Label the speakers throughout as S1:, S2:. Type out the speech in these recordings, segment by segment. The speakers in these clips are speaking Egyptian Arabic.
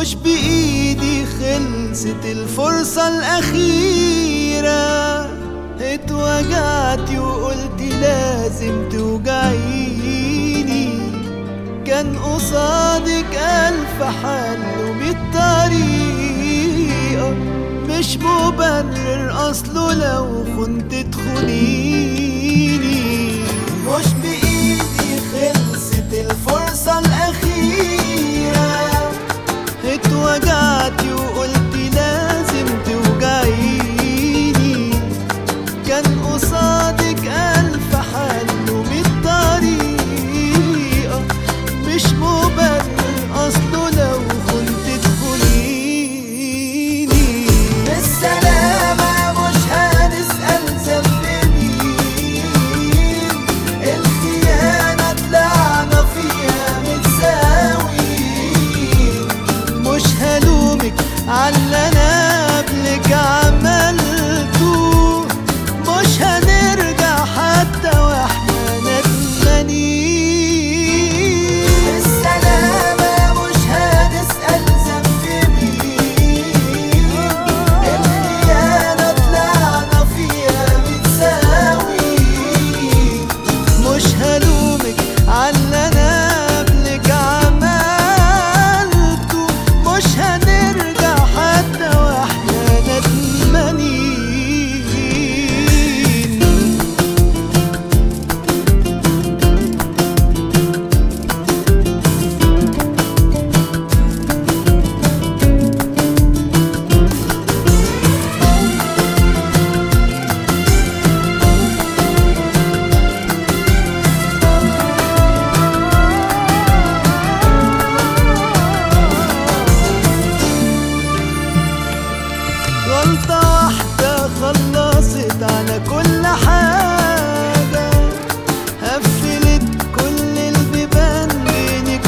S1: مش بإيدي خلصت الفرصة الأخيرة اتوجعتي وقلتي لازم توجعيني كان قصادك ألف حل ومية طريقة مش مبرر أصله لو كنت تخونيني مش بإيدي خلصت الفرصة الأخيرة اتوجعتي وقلتي لازم توجعيني كان قصادك ألف حل ومية طريقة مش مبرر أصله لو كنت تخونيني بالسلامة مش هنسأل ذنب مين الخيانة طلعنا فيها متساويين مش هلومك على اللي انا قبلك عملته مش هنرجع حتى واحنا ندمانين السلامة مش هنسأل ذنب مين الخيانة طلعنا فيها متساويين مش هلومك على اللي انا قبلك عملته مش هنرجع حتى واحنا ندمانين غلطة واحدة خلصت على كل حاجة قفلت كل البيبان بينك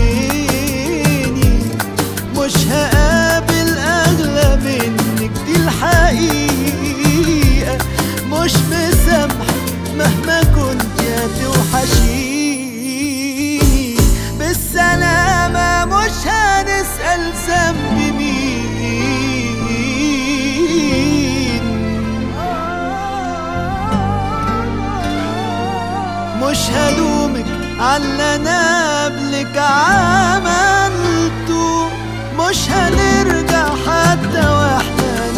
S1: وبيني مش هقابل أغلى منك دي الحقيقة مش مسامحك مهما كنت هتوحشيني بالسلامة مش هنسأل ذنب مين مش هلومك على اللي انا قبلك عملته مش هنرجع حتى واحنا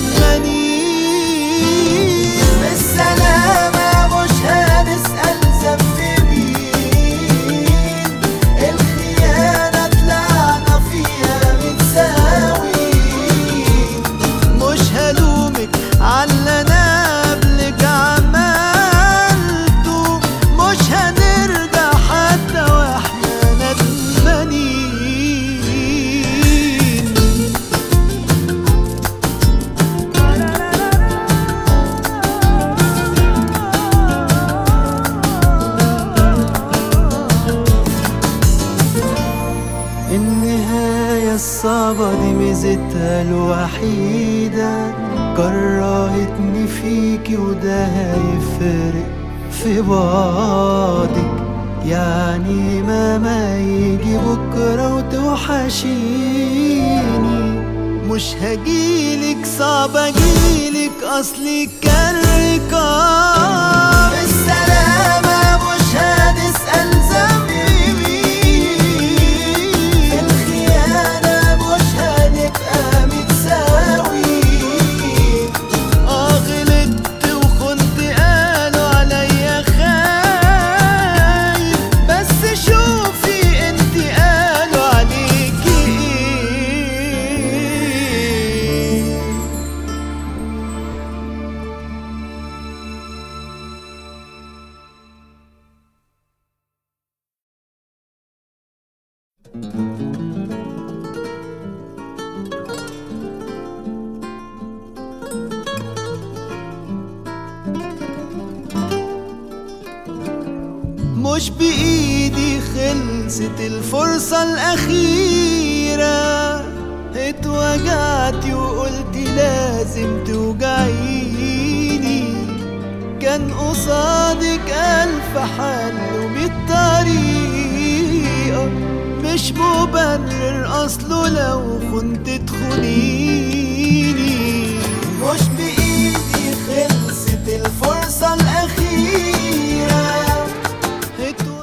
S1: ندمانين بالسلامة مش هنسأل ذنب مين الخيانة طلعنا فيها متساويين مش هلومك على اللي انا قبلك عملته مش هنرجع حتى واحنا ندمانين النهاية الصعبة دي ميزتها الوحيدة كرهتني فيكي وده هيفرق في بعضك يعني ماما يجي بكرة وتوحشيني مش هجيلك صعب اجيلك اصلي كان رقاب بالسلامة مش هنسأل ذنبي مين الخيانة مش هنبقى متساويين اه غلطت وخنت قالوا عليا خايف بس شوفي انت قالوا عليكي ايه مش بإيدي خلصت الفرصة الأخيرة اتوجعتي وقلتي لازم توجعيني كان قصادك ألف حل ومية طريقة مش مبرر اصله لو كنت تخوني